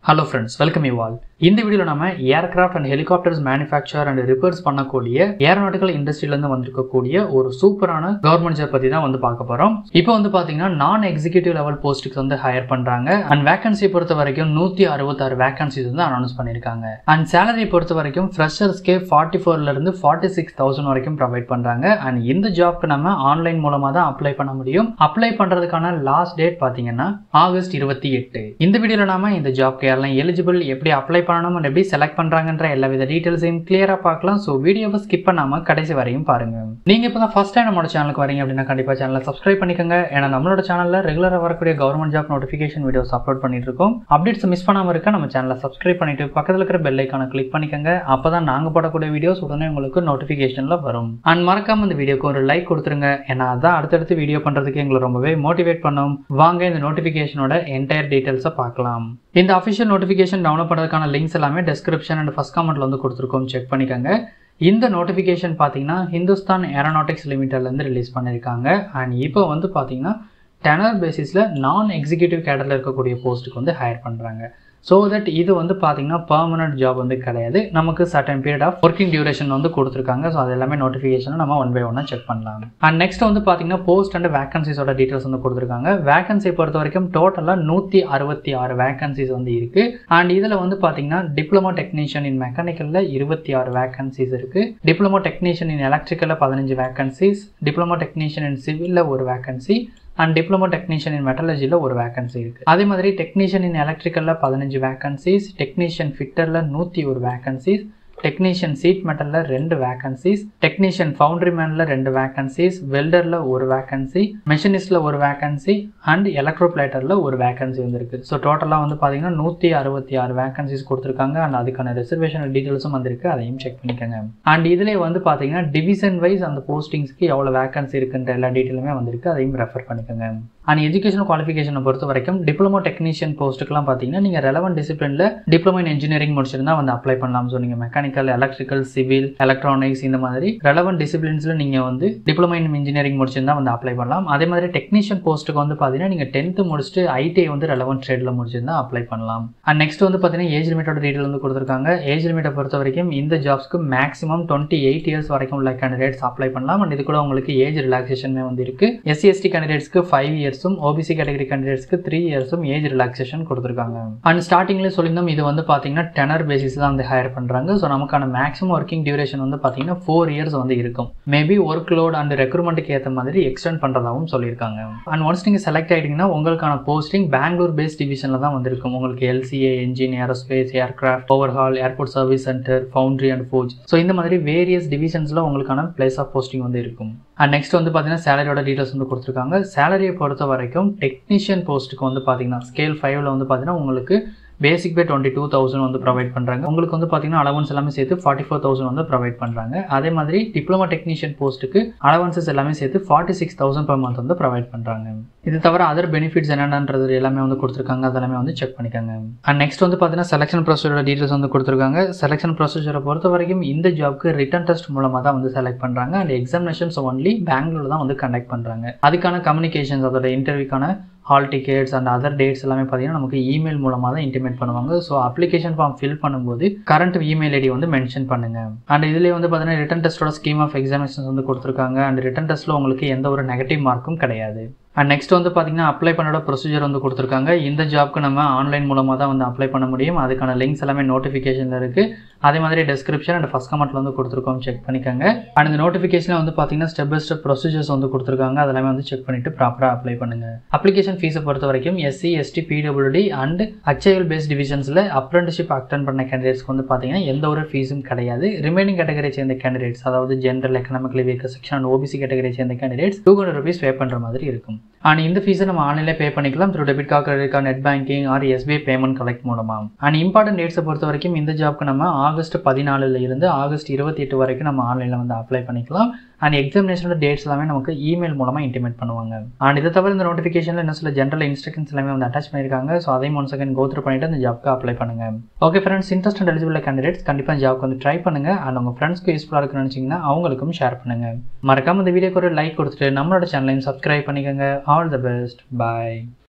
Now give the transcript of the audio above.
hello friends welcome you all இந்த வீடியோவில் நம்ம aircraft and helicopters manufacture and repairs பண்ணக்கூடிய ஏரோநாட்டிக்கல் இண்டஸ்ட்ரியிலேருந்து வந்திருக்கக்கூடிய ஒரு சூப்பரான கவர்மெண்ட் ஜாப் பற்றி தான் வந்து பார்க்க போகிறோம் இப்போ வந்து பார்த்தீங்கன்னா நான் எக்ஸிக்யூட்டிவ் லெவல் போஸ்ட்டுக்கு வந்து ஹையர் பண்ணுறாங்க அண்ட் வேகன்சி பொறுத்த வரைக்கும் நூற்றி அறுபத்தாறு வேகன்சிஸ் வந்து அனௌன்ஸ் பண்ணியிருக்காங்க அண்ட் சேலரி பொறுத்த வரைக்கும் ஃப்ரெஷர்ஸ்க்கே ஃபார்ட்டி ஃபோர்லேருந்து ஃபார்ட்டி சிக்ஸ் தௌசண்ட் வரைக்கும் ப்ரொவைட் பண்ணுறாங்க அண்ட் இந்த ஜாப்க்கு நம்ம ஆன்லைன் மூலமாக தான் அப்ளை பண்ண முடியும் அப்ளை பண்ணுறதுக்கான லாஸ்ட் டேட் பார்த்தீங்கன்னா ஆகஸ்ட் இருபத்தி எட்டு இந்த வீடியோவில் நாம இந்த ஜாப்க்கு யாரெல்லாம் எலிஜிபிள் எப்படி அப்ளை பண்ணணும் and எப்படி செலக்ட் பண்ணுறாங்கன்ற எல்லா வித டீட்டெயில்ஸையும் கிளியராக பார்க்கலாம் ஸோ வீடியோவை ஸ்கிப் பண்ணாமல் கடைசி வரையும் பாருங்க நீங்கள் இப்போ தான் ஃபஸ்ட் டைம் நம்மளோட சேனலுக்கு வரீங்க அப்படின்னா கண்டிப்பாக சேனலை சப்ஸ்கிரைப் பண்ணிக்கோங்க ஏன்னா நம்மளோட சேனலில் ரெகுலராக வரக்கூடிய government job notification videos upload பண்ணிட்டு இருக்கோம் அப்டேட்ஸ் மிஸ் பண்ணாமல் இருக்க நம்ம சேனலை சப்ஸ்கிரைப் பண்ணிட்டு பக்கத்தில் இருக்கிற பெல் ஐக்கானை கிளிக் பண்ணிக்கோங்க அப்போ தான் நாங்கள் போடக்கூடிய வீடியோஸ் உடனே உங்களுக்கு நோட்டிஃபிகேஷனில் வரும் அண்ட் மறக்காம இந்த வீடியோக்கு ஒரு லைக் கொடுத்துருங்க ஏன்னா அதான் அடுத்தடுத்து வீடியோ பண்ணுறதுக்கு எங்களை ரொம்பவே மோட்டிவேட் பண்ணும் வாங்க இந்த நோட்டிஃபிகேஷனோட என்டையர் டீட்டெயில்ஸை பார்க்கலாம் இந்த அஃபிஷியல் நோட்டிஃபிகேஷன் டவுன்லோட் பண்ணுறதுக்கான லிங்க்ஸ் எல்லாமே டெஸ்கிரிப்ஷன் அண்ட் ஃபஸ்ட் கமெண்ட்ல வந்து கொடுத்துருக்கோம் செக் பண்ணிக்கோங்க இந்த நோட்டிஃபிகேஷன் பார்த்தீங்கன்னா ஹிந்துஸ்தான் ஏரோநாட்டிக்ஸ் லிமிட்டட்லேருந்து ரிலீஸ் பண்ணியிருக்காங்க அண்ட் இப்போ வந்து பார்த்தீங்கன்னா டெனர் பேசிஸில் நான் எக்ஸிக்யூட்டிவ் கேடரில் இருக்கக்கூடிய போஸ்ட்டுக்கு வந்து ஹையர் பண்ணுறாங்க ஸோ தட் இது வந்து பார்த்தீங்கன்னா பர்மனன்ட் ஜாப் வந்து கிடையாது நமக்கு certain period of working duration வந்து கொடுத்துருக்காங்க ஸோ அது எல்லாமே நோட்டிஃபிகேஷனை நம்ம ஒன் பை ஒன்னாக செக் பண்ணலாம் அண்ட் நெக்ஸ்ட் வந்து பார்த்தீங்கன்னா போஸ்ட் அண்ட் வேகன்சிஸோட டீட்டெயில்ஸ் வந்து கொடுத்துருக்காங்க வேகன்சி பொறுத்த வரைக்கும் டோட்டலாக நூற்றி அறுபத்தி ஆறு வேகன்சிஸ் வந்து இருக்குது அண்ட் இதில் வந்து பார்த்தீங்கன்னா டிப்ளமோ டெக்னீஷியன் இன் மெக்கானிக்கலில் இருபத்தி ஆறு வேகன்சிஸ் இருக்குது டிப்ளமோ டெக்னீஷியன் இன் எலக்ட்ரிக்கலில் பதினஞ்சு வேகன்சிஸ் டிப்ளமோ டெக்னீஷியன் இன் சிவிலில் ஒரு vacancy and diploma technician in மெட்டலஜியில் ஒரு வேகன்சி இருக்குது அதே மாதிரி டெக்னீஷியன் இன் எலக்ட்ரிக்கலில் பதினஞ்சு வேகன்சிஸ் டெக்னீஷியன் ஃபிட்டரில் நூற்றி ஒரு வேகன்சிஸ் டெக்னீஷியன் சீட் மெட்டலில் ரெண்டு வேகன்சிஸ் டெக்னீஷியன் ஃபவுண்டரி மேனில் ரெண்டு வேகன்சிஸ் வெல்டரில் ஒரு வேகன்சி மெஷினிஸ்டில் ஒரு வேகன்சி அண்ட் எலக்ட்ரோபிளேட்டரில் ஒரு வேகன்சி வந்துருக்கு ஸோ டோட்டலாக வந்து பார்த்தீங்கன்னா நூற்றி அறுபத்தி ஆறு வேகன்சிஸ் கொடுத்துருக்காங்க அண்ட் அதுக்கான ரிசர்வேஷன் டீட்டெயில்ஸும் வந்திருக்கு அதையும் செக் பண்ணிக்கோங்க அண்ட் இதிலே வந்து பார்த்தீங்கன்னா டிவிஷன் வைஸ் அந்த போஸ்டிங்ஸ்க்கு எவ்வளோ வேகன்சி இருக்குன்ற எல்லா டீட்டெயிலுமே வந்திருக்கு அதையும் ரெஃபர் பண்ணிக்கோங்க அண்ட் எஜுகேஷன் குவாலிஃபிகேஷனை பொறுத்த வரைக்கும் டிப்ளமோ டெக்னீஷியன் போஸ்ட்டுக்குலாம் பார்த்தீங்கன்னா நீங்கள் ரெலவெண்ட் டிசிப்ளினில் டிப்ளமோ இன் இன்ஜினியரிங் முடிச்சிருந்தா வந்து அப்ளை பண்ணலாம் ஸோ நீங்கள் மெக்கானிக்கல் எலக்ட்ரிக்கல் சிவில் எலக்ட்ரானிக்ஸ் இந்த மாதிரி ரெலவெண்ட் டிசிப்ளின்ஸில் நீங்கள் வந்து டிப்ளமோ இன் இன்ஜினியரிங் முடிச்சிருந்தா வந்து அப்ளை பண்ணலாம் அதே மாதிரி டெக்னீஷியன் போஸ்ட்டுக்கு வந்து பார்த்தீங்கன்னா நீங்கள் டென்த்து முடிச்சுட்டு ஐடிஐ வந்து ரெலவெண்ட் ட்ரேடில் முடிச்சிருந்தா அப்ளை பண்ணலாம் அண்ட் நெக்ஸ்ட் வந்து பார்த்தீங்கன்னா ஏஜ் லிமிட்டோட டீட்டெயில் வந்து கொடுத்துருக்காங்க ஏஜ் லிமிட்டை பொறுத்த வரைக்கும் இந்த ஜாப்ஸ்க்கு மேக்ஸிமம் டுவெண்ட்டி எயிட் இயர்ஸ் வரைக்கும் உள்ள கேண்டிடேட்ஸ் அப்ளை பண்ணலாம் அண்ட் இது கூட உங்களுக்கு ஏஜ் ரிலாக்ஸேஷன் வந்து இருக்கு எஸ்சி எஸ்டி கேண்டிடேட்ஸ்க்கு ஃபைவ் இயர்ஸும் ஓபிசி கேட்டகரி கேண்டிடேட்ஸ்க்கு த்ரீ இயர்ஸும் ஏஜ் ரிலாக்ஸேஷன் கொடுத்துருக்காங்க அண்ட் ஸ்டார்டிங்ல சொல்லியிருந்தோம் இது வந்து பார்த்தீங்கன்னா டெனர் பேசிஸ் தான் வந்து ஹையர் பண்ணுறாங்க ஸோ நமக்கான மேக்ஸிமம் ஒர்க்கிங் டியூரேஷன் வந்து பார்த்தீங்கன்னா ஃபோர் இயர்ஸ் வந்து இருக்கும் மேபி ஒர்க் லோட் அண்ட் ரெக்ரூட்மெண்ட்டுக்கு ஏற்ற மாதிரி எக்ஸ்டெண்ட் பண்ணுறதாகவும் சொல்லியிருக்காங்க அண்ட் ஒன்ஸ் நீங்கள் செலக்ட் ஆகிட்டீங்கன்னா உங்களுக்கான போஸ்டிங் பெங்களூர் பேஸ் டிவிஷனில் தான் வந்திருக்கும் உங்களுக்கு LCA engine aerospace aircraft overhaul airport service centre foundry and forge so இந்த மாதிரி வேரியஸ் டிவிஷன்ஸில் உங்களுக்கான பிளேஸ் ஆஃப் போஸ்டிங் வந்து இருக்கும் அண்ட் நெக்ஸ்ட் வந்து பார்த்தீங்கன்னா சேலரியோட டீட்டெயில்ஸ் வந்து கொடுத்துருக்காங்க சேலரியை பொறுத்த வரைக்கும் டெக்னீஷியன் போஸ்ட்டுக்கு வந்து பார்த்தீங்கன்னா ஸ்கேல் ஃபைவ்ல வந்து பார்த்தீங்கன்னா உங்களுக்கு basic pay twenty two thousand வந்து ப்ரொவைட் பண்ணுறாங்க உங்களுக்கு வந்து பார்த்தீங்கன்னா அலவன்ஸ் எல்லாமே சேர்த்து ஃபார்ட்டி ஃபோர் தௌசண்ட் வந்து ப்ரொவைட் பண்ணுறாங்க அதே மாதிரி டிப்ளமோ டெக்னீஷியன் போஸ்ட்டுக்கு அலவன்சஸ் எல்லாமே சேர்த்து forty six thousand per month வந்து ப்ரொவைட் பண்ணுறாங்க இது தவிர அதர் பெனிஃபிட்ஸ் என்னென்னன்றது எல்லாமே வந்து கொடுத்துருக்காங்க அதெல்லாமே வந்து செக் பண்ணிக்கோங்க அண்ட் நெக்ஸ்ட் வந்து பார்த்தீங்கன்னா செலக்ஷன் ப்ரொசீஜரோட டீட்டெயில்ஸ் வந்து கொடுத்துருக்காங்க செலக்ஷன் ப்ரொசீஜரை பொறுத்த வரைக்கும் இந்த ஜாப்க்கு ரிட்டன் டெஸ்ட் மூலமாக தான் வந்து செலக்ட் பண்ணுறாங்க அண்ட் எக்ஸாமினேஷன்ஸ் ஒன்லி பெங்களூர் தான் வந்து கண்டக்ட் பண்ணுறாங்க அதுக்கான கம்யூனிகேஷன்ஸ் அதோட இன்டர்வியூக்கான hall tickets and other dates எல்லாமே பார்த்தீங்கன்னா நமக்கு இமெயில் மூலமாக தான் இன்டிமேட் பண்ணுவாங்க ஸோ அப்ளிகேஷன் ஃபார்ம் ஃபில் பண்ணும்போது கரண்ட் இமெயில் ஐடி வந்து மென்ஷன் பண்ணுங்க அண்ட் இதுலேயே வந்து பார்த்தீங்கன்னா ரிட்டன் டெஸ்ட்டோட ஸ்கீம் ஆஃப் எக்ஸாமினேஷன்ஸ் வந்து கொடுத்துருக்காங்க அண்ட் ரிட்டன் டெஸ்ட்டில் உங்களுக்கு எந்த ஒரு நெகட்டிவ் மார்க்கும் கிடையாது அண்ட் நெக்ஸ்ட் வந்து பார்த்தீங்கன்னா அப்ளை பண்ணோட ப்ரொசீஜர் வந்து கொடுத்துருக்காங்க இந்த ஜாப்க்கு நம்ம ஆன்லைன் மூலமாக தான் வந்து அப்ளை பண்ண முடியும் அதுக்கான லிங்க்ஸ் எல்லாமே நோட்டிஃபிகேஷனில் இருக்குது அதே மாதிரி டிஸ்கிரிப்ஷன் அண்ட் ஃபஸ்ட் கமெண்ட்டில் வந்து கொடுத்துருக்கோம் செக் பண்ணிக்கோங்க அண்ட் இந்த நோட்டிஃபிகேஷனில் வந்து பார்த்தீங்கன்னா ஸ்டெப் பை ஸ்டெப் ப்ரொசீஜர்ஸ் வந்து கொடுத்துருக்காங்க அதெல்லாமே வந்து செக் பண்ணிவிட்டு ப்ராப்பராக அப்ளை பண்ணுங்கள் அப்ளிகேஷன் ஃபீஸை பொறுத்த வரைக்கும் SC ST PWD and HAL base டிவிஷன்ஸில் அப்ரெண்டிஷிப் அட்டன் பண்ண கேண்டிடேட்ஸ்க்கு வந்து பார்த்தீங்கன்னா எந்த ஒரு ஃபீஸும் கிடையாது ரிமைனிங் கேட்டகரி சேர்ந்த கேண்டிடேட்ஸ் அதாவது general economically weaker section and OBC category சேர்ந்த candidates two hundred rupees pay பண்ணுற மாதிரி இருக்கும் அண்ட் இந்த ஃபீஸை நம்ம ஆன்லைனில் பே பண்ணிக்கலாம் through debit card credit card net banking or SBI payment collect மூலமாக அண்ட் இம்பார்ட்டன்ட் டேட்ஸை பொறுத்த வரைக்கும் இந்த ஜாப்க்கு நம்ம ஆகஸ்ட் பதினாலுல இருந்து ஆகஸ்ட் இருபத்தி எட்டு வரைக்கும் நம்ம ஆன்லைனில் வந்து அப்ளை பண்ணிக்கலாம் அண்ட் எக்ஸாமினேஷனோட டேட்ஸ் எல்லாமே நமக்கு இமெயில் மூலமாக இன்டிமேட் பண்ணுவாங்க அண்ட் இதை தவிர இந்த நோட்டிஃபிகேஷனில் என்ன சில ஜென்ரல் இன்ஸ்ட்ரக்ஷன்ஸ் எல்லாமே வந்து அட்டாச் பண்ணியிருக்காங்க ஸோ அதையும் ஒன் செகண்ட் கோத்ரூ பண்ணிட்டு அந்த ஜாப்க்கு அப்ளை பண்ணுங்க okay friends interest and eligible candidates கண்டிப்பாக ஜாப்க்கு வந்து ட்ரை பண்ணுங்க அண்ட் உங்கள் ஃப்ரெண்ட்ஸ்க்கு யூஸ்ஃபுல்லாக இருக்குன்னு நினச்சிங்கன்னா அவங்களுக்கும் ஷேர் பண்ணுங்க மறக்காம இந்த வீடியோக்கு ஒரு லைக் கொடுத்துட்டு நம்மளோட சேனலையும் சப்ஸ்கிரைப் பண்ணிக்கோங்க ஆல் த பெஸ்ட் பாய்